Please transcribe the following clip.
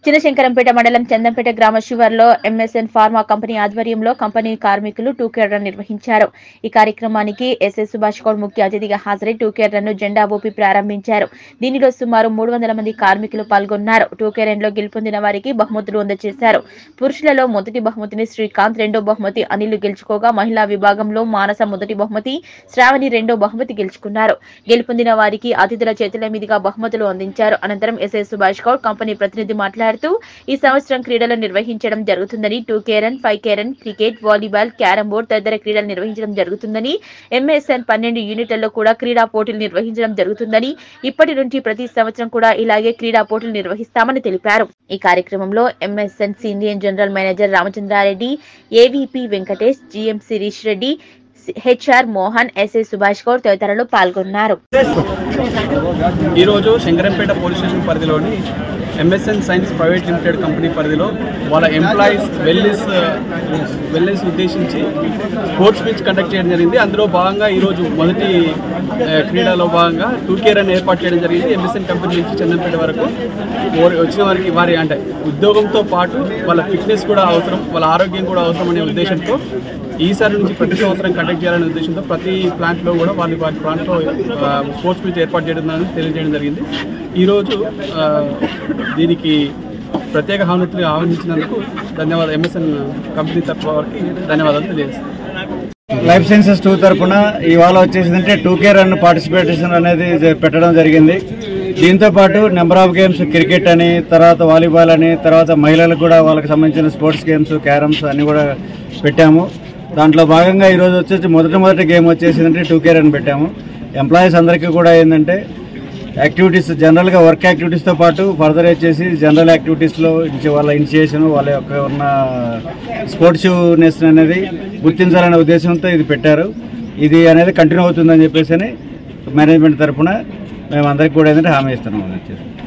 చిన్నశంకరంపేట మండలం చందంపేట గ్రామ శివార్లో ఎంఎస్ఎన్ ఫార్మా కంపెనీ ఆధ్వర్యంలో కంపెనీ కార్మికులు టూకేర్ రన్ నిర్వహించారు ఈ కార్యక్రమానికి ఎస్ఎస్ సుభాష్ గౌడ్ ముఖ్య అతిథిగా హాజరై టూకేర్ రన్ ను జెండా ఊపి ప్రారంభించారు దీనిలో సుమారు మూడు వందల మంది కార్మికులు పాల్గొన్నారు టూకేర్ రన్ లో గెలుపొందిన వారికి బహుమతులు అందజేశారు పురుషులలో మొదటి బహుమతిని శ్రీకాంత్ రెండో బహుమతి అనిల్ గెలుచుకోగా మహిళా విభాగంలో మానస మొదటి బహుమతి శ్రావణి రెండో బహుమతి గెలుచుకున్నారు గెలుపొందిన వారికి అతిథుల చేతుల మీదుగా బహుమతులు అందించారు అనంతరం ఎస్ఎస్ సుభాష్ గౌడ్ కంపెనీ ప్రతినిధి మాట్లాడుతూ ఈ సంవత్సరం క్రీడలు నిర్వహించడం జరుగుతుందని two K run five K run cricket volleyball carrom board తదితర క్రీడలు నిర్వహించడం జరుగుతుందని ఎంఎస్ఎన్ పన్నెండు యూనిట్లలో కూడా క్రీడా పోటీలు నిర్వహించడం జరుగుతుందని ఇప్పటి నుంచి ప్రతి సంవత్సరం కూడా ఇలాగే క్రీడా పోటీలు నిర్వహిస్తామని తెలిపారు ఈ కార్యక్రమంలో MSN senior general manager Ramachandrareddy AVP Venkatesh GM Shirish Reddy HR Mohan SA Subhash Goud తదితరులు పాల్గొన్నారు ఈరోజు శంకరంపేట పోలీస్ స్టేషన్ పరిధిలోని MSN science private limited company పరిధిలో వాళ్ళ ఎంప్లాయీస్ వెల్నెస్ వెల్నెస్ ఉద్దేశించి స్పోర్ట్స్ మీట్స్ కండక్ట్ చేయడం జరిగింది అందులో భాగంగా ఈరోజు మొదటి ఆ, క్రీడలో భాగంగా టూ కేర్ అని ఏర్పాటు చేయడం జరిగింది ఎంఎస్ఎన్ కంపెనీ నుంచి చందంపేట వరకు ఓరి- వచ్చిన వారికి వారి అంటే ఉద్యోగంతో పాటు వాళ్ళ ఫిట్నెస్ కూడా అవసరం వాళ్ళ ఆరోగ్యం కూడా అవసరం అనే ఉద్దేశంతో ఈసారి నుంచి ప్రతి సంవత్సరం కండక్ట్ చేయాలనే ఉద్దేశంతో ప్రతి ప్లాంట్లో కూడా వాళ్ళ వారి ప్లాంట్లో ఆ, స్పోర్ట్స్ మీట్ ఏర్పాటు చేయడం అనేది తెలియజేయడం జరిగింది ఈరోజు ఆ, దీనికి ప్రత్యేక ఆహ్వానితులు ఆహ్వానించినందుకు ధన్యవాదాలు ఎంఎస్ఎన్ కంపెనీ తరఫు వారికి ధన్యవాదాలు తెలియజేస్తాను లైఫ్ సైన్సెస్ టూ తరపున ఇవాళ వచ్చేసిందంటే టూ కే రన్ పార్టిసిపేషన్ అనేది జ- పెట్టడం జరిగింది దీంతో పాటు నెంబర్ ఆఫ్ గేమ్స్ క్రికెట్ అని తర్వాత వాలీబాల్ అని తర్వాత మహిళలకు కూడా వాళ్ళకి సంబంధించిన స్పోర్ట్స్ గేమ్స్ క్యారమ్స్ అన్ని కూడా పెట్టాము దాంట్లో భాగంగా ఈరోజు వచ్చేసి మొదటి మొదటి గేమ్ వచ్చేసిందంటే టూ కే రన్ పెట్టాము ఎంప్లాయీస్ అందరికీ కూడా ఏంటంటే యాక్టివిటీస్ జనరల్గా వర్క్ యాక్టివిటీస్తో పాటు ఫర్దర్ వచ్చేసి జనరల్ యాక్టివిటీస్లో ఇచ్చే వాళ్ళ ఇనిషియేషన్ వాళ్ళ యొక్క ఉన్న స్పోర్ట్స్నెస్ అనేది గుర్తించాలనే ఉద్దేశంతో ఇది పెట్టారు ఇది అనేది కంటిన్యూ అవుతుందని చెప్పేసి మేనేజ్మెంట్ తరఫున మేము అందరికీ కూడా ఏంటంటే హామీ ఇస్తున్నాం వచ్చేసి